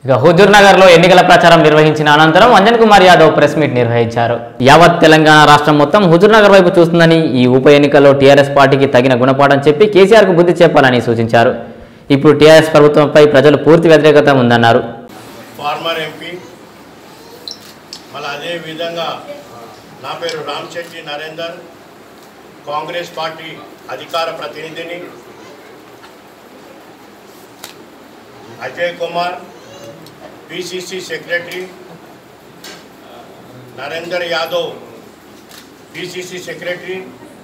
ఇక హుజూర్ నగర్ లో ఎన్నికల ప్రచారం నిర్వహించిన అనంతరం అంజన్ కుమార్ యాదవ్ ప్రెస్ మీట్ నిర్వహించారు యావత్ తెలంగాణ రాష్ట్రం మొత్తం హుజూర్ నగర్ వైపు చూస్తుందని ఈ ఉప ఎన్నికల్లో టీఆర్ఎస్ పార్టీకి తగిన గుణపాఠం చెప్పి కేసీఆర్ కు బుద్ధి చెప్పాలని సూచించారు ఇప్పుడు టీఆర్ఎస్ ప్రభుత్వంపై ప్రజలు పూర్తి వ్యతిరేకత ఉందన్నారు ఫార్మర్ ఎంపీ మళ్ళీ అదే విధంగా నా పేరు రామ్ శెట్టి నరేందర్ కాంగ్రెస్ పార్టీ అధికార ప్రతినిధిని Ajay Kumar PCC secretary Narender Yadav PCC secretary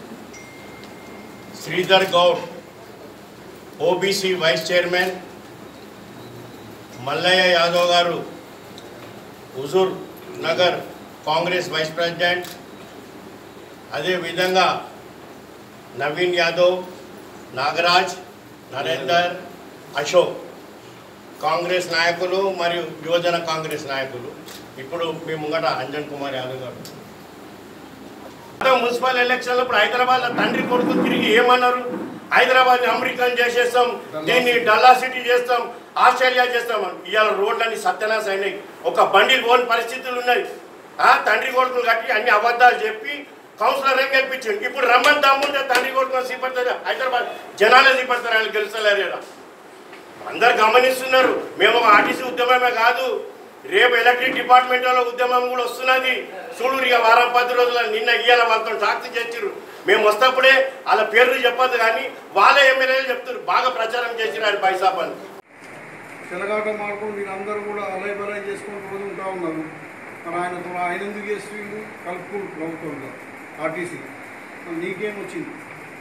Sridhar Goud OBC vice chairman Mallaiah Yadav garu Huzur Nagar Congress vice president అదేవిధంగా నవీన్ యాదవ్ నాగరాజ్ నరేందర్ అశోక్ కాంగ్రెస్ నాయకులు మరియు యువజన కాంగ్రెస్ నాయకులు ఇప్పుడు మీ ముంగట అంజన్ కుమార్ యాదవ్ గారు గత మున్సిపల్ ఎలక్షన్లో ఇప్పుడు హైదరాబాద్ తండ్రి కొడుకు తిరిగి ఏమన్నారు హైదరాబాద్ అమెరికన్ చేసేస్తాం దీన్ని డల్లా సిటీ చేస్తాం ఆస్ట్రేలియా చేస్తాం అని. ఇవాళ రోడ్లన్నీ సత్యనాశ అయినాయి ఒక బండిలు పోని పరిస్థితులు ఉన్నాయి ఆ తండ్రి కొడుకులు కట్టి అన్ని అబద్ధాలు చెప్పి కౌన్సిలర్ గెలిపించింది ఇప్పుడు రమ్మని దమ్ముంటే తండ్రి కొడుకులు సీపడతారు హైదరాబాద్ జనాలే సీపడతారు వాళ్ళు గెలుస్తలేరు ఈడ. అందరు గమనిస్తున్నారు మేము ఒక ఆర్టీసీ ఉద్యమమే కాదు రేపు ఎలక్ట్రిక్ డిపార్ట్మెంట్ వాళ్ళ ఉద్యమం కూడా వస్తున్నది చూడు ఇక వారం పది రోజుల నిన్న ఇయ్యాల వాళ్ళతో టాక్సీ చేసిర్రు మేము వస్తప్పుడే వాళ్ళ పేర్లు చెప్పొద్దు కానీ వాళ్ళే ఎమ్మెల్యేలు చెప్తారు బాగా ప్రచారం చేసినారు బైసాప్ అని తెలగాట మార్గం మీరందరూ కూడా అలై బలై చేసుకుంటూ రోజు ఉంటా ఉన్నారు మరి ఆయనతో ఆయన ఎందుకు చేస్తుంది కలుపుకుంటూ ప్రభుత్వంలో ఆర్టీసీ మరి నీకేం వచ్చింది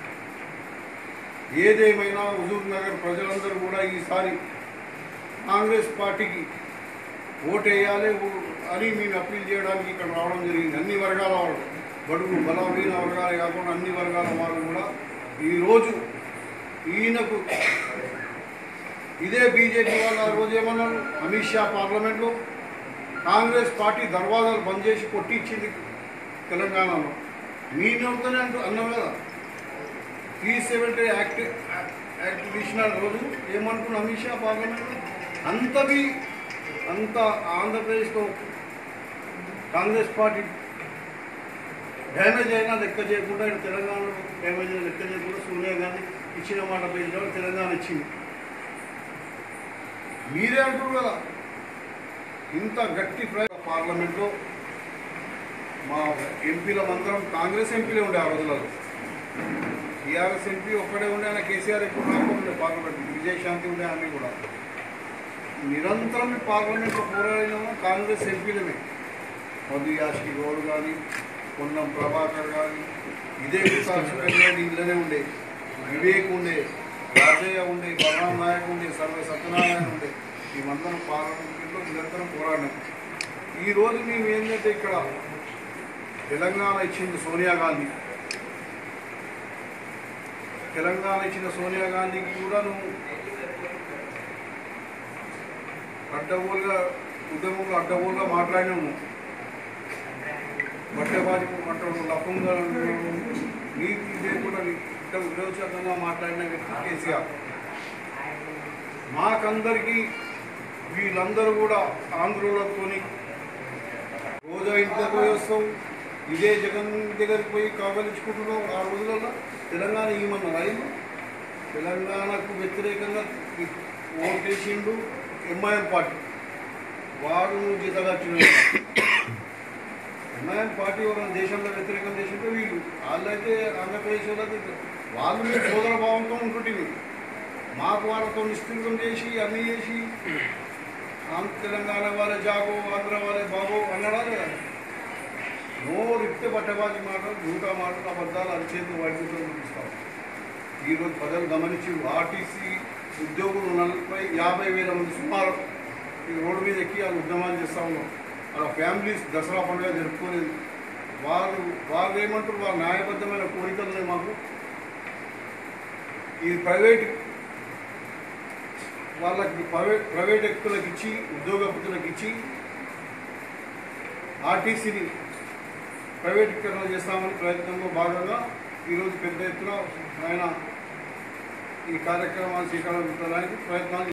ఏదేమైనా హుజూర్ నగర్ ప్రజలందరూ కూడా ఈసారి కాంగ్రెస్ పార్టీకి ఓటేయాలి ఓ- అని మేము అప్పీల్ చేయడానికి ఇక్కడ రావడం జరిగింది అన్ని వర్గాల వాళ్ళు బడుగు బలహీన వర్గాలే కాకుండా అన్ని వర్గాల వాళ్ళు కూడా ఈరోజు ఈయనకు ఇదే బీజేపీ వాళ్ళు ఆ రోజు ఏమన్నారు అమిత్ షా పార్లమెంట్లో కాంగ్రెస్ పార్టీ దర్వాజాలు బంద్ చేసి కొట్టించింది తెలంగాణలో మీ నోటితోనే అంటూ అన్నాం కదా త్రీ సెవెంటీ యాక్ట్ యాక్ట్ తీసిన రోజు ఏమనుకున్న అమిత్ షా పార్లమెంట్లో అంతది అంత ఆంధ్రప్రదేశ్లో కాంగ్రెస్ పార్టీ డ్యామేజ్ అయినా లెక్క చేయకుండా ఇక్కడ తెలంగాణలో డ్యామేజ్ అయినా లెక్క చేయకుండా సోనియా గాంధీ ఇచ్చిన మాట పేరు తెలంగాణ ఇచ్చింది మీరే అంటారు కదా ఇంత గట్టి ప్రయోగ పార్లమెంట్లో మా ఎంపీల మందరం కాంగ్రెస్ ఎంపీలే ఉండే ఆ రోజులలో టీఆర్ఎస్ ఎంపీ ఒక్కడే ఉండే ఆయన కేసీఆర్ ఎక్కువ రాకుండా ఉండే పార్లమెంట్ విజయశాంతి ఉండే ఆమె కూడా నిరంతరం ఈ పార్లమెంట్లో పోరాడినాము కాంగ్రెస్ ఎంపీలమే మధు యాష్కి గౌడ్ కానీ పొన్నం ప్రభాకర్ కానీ ఇదే విశాఖపట్నం ఇళ్ళనే ఉండే వివేక్ ఉండే రాజయ్య ఉండే బలరాం నాయక్ ఉండే సర్వ సత్యనారాయణ ఉండే మేమందరం పార్లమెంట్లో నిరంతరం పోరాడినాం ఈరోజు మేము ఏంటంటే ఇక్కడ తెలంగాణ ఇచ్చింది సోనియా గాంధీ తెలంగాణ ఇచ్చిన సోనియా గాంధీకి కూడా నువ్వు అడ్డగోలుగా ఉద్యమంలో అడ్డగోలుగా మాట్లాడినాము బట్టబాజీ అంటాడు లఫంగా నీతి లేకుండా ఇట్ట ఉద్యోగంగా మాట్లాడిన వ్యక్తి కేసీఆర్ మాకందరికీ వీళ్ళందరూ కూడా ఆంధ్రులతోని రోజా ఇంట్లో పోయి వస్తాం ఇదే జగన్ దగ్గరికి పోయి కావలించుకుంటున్నాం ఆ రోజులలో తెలంగాణ ఏమన్నారు ఆయన తెలంగాణకు వ్యతిరేకంగా ఓటేసిండు ఎంఐఎం పార్టీ వాడు జీతగార్చున్నాడు ఎంఐఎం పార్టీ ఒక దేశంలో వ్యతిరేకం చేసింటే వీళ్ళు వాళ్ళైతే ఆంధ్రప్రదేశ్ వాళ్ళకి వాళ్ళు మీరు సోదర భావంతో ఉంటుంటివి మాకు వాళ్ళతో నిశ్చితం చేసి అన్నీ చేసి ఆంధ్ర తెలంగాణ వాళ్ళ జాగో ఆంధ్ర వాళ్ళ బాగో అన్నడా లేదా నోరు ఇప్తే పట్టబాజీ మాటలు జూటా మాటలు అబద్ధాలు అరిచేతులు వైద్యులతో చూపిస్తాం ఈరోజు ప్రజలు గమనించి ఆర్టీసీ ఉద్యోగులు నలభై యాభై వేల మంది సుమారు ఈ రోడ్డు మీద ఎక్కి వాళ్ళు ఉద్యమాలు చేస్తూ ఉన్నాం వాళ్ళ ఫ్యామిలీస్ దసరా పండుగ జరుపుకోలేదు వాళ్ళు వాళ్ళు ఏమంటారు వాళ్ళ న్యాయబద్ధమైన కోరికలు మాకు ఈ ప్రైవేట్ వాళ్ళకి ప్రైవేట్ ప్రైవేట్ వ్యక్తులకు ఇచ్చి ఉద్యోగపతులకు ఇచ్చి ఆర్టీసీని ప్రైవేటీకరణ చేస్తామని ప్రయత్నంలో భాగంగా ఈరోజు పెద్ద ఎత్తున ఆయన ఈ కార్యక్రమాన్ని శ్రీకారం చుట్టడానికి ప్రయత్నాలు